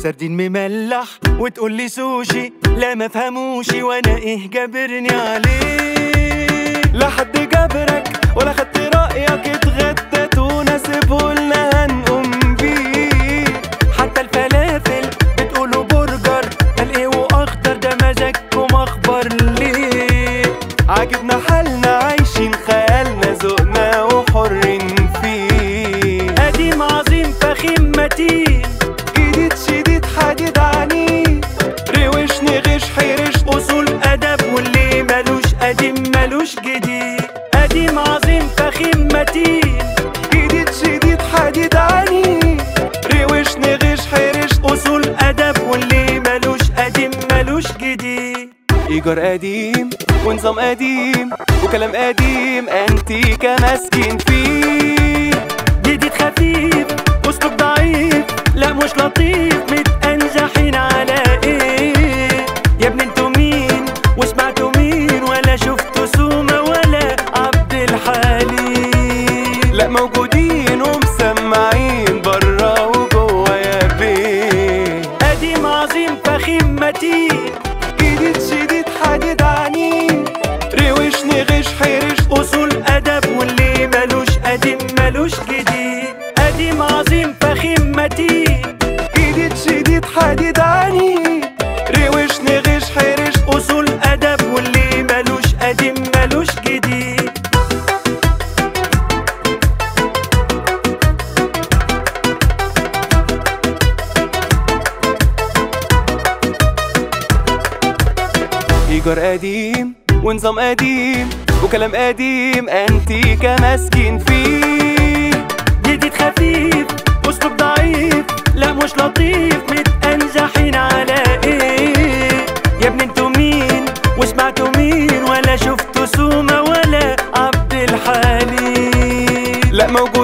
سردين مملح وتقول لي سوشي لا ما فهموش وانا ايه جابرني عليه لا حد جبرك ولا خدت رايك اتغدت وناسبه لنا هنقوم بيه حتى الفلافل بتقولوا برجر قال ايه واخضر ده مزاجكم اخبر ليه عاجبنا حالنا عايشين خيالنا ذوقنا وحرين فيه قديم عظيم فخيم متين جديد شديد حديد عنيد روش نغش حرش اصول ادب واللي ملوش قديم ملوش جديد قديم عظيم فخيم متين جديد شديد حديد عنيد روش نغش حرش اصول ادب واللي ملوش قديم ملوش جديد ايجار قديم ونظام قديم وكلام قديم انتيكا ماسكين فيه جديد خفيف اسلوب ضعيف لا مش لطيف متأنزحين على ايه يا ابني انتوا مين وسمعتوا مين ولا شفتوا سومة ولا عبد الحليم لا موجودين ومسمعين برا وجوا يا بيه قديم عظيم فخيم متين جديد شديد حديد عنيد روش نغش حرش اصول ادب واللي ملوش قديم ملوش جديد قديم عظيم فخيم متين جديد شديد حديد عنيد روش نغش حرش اصول ادب واللي ملوش قديم ملوش جديد ايجار قديم ونظام قديم وكلام قديم انتيكا ماسكين فيه جديد خفيف اسلوب ضعيف لا مش لطيف متأنزحين على ايه يا ابني انتوا مين وسمعتوا مين ولا شفتوا سومة ولا عبد الحليم لا موجود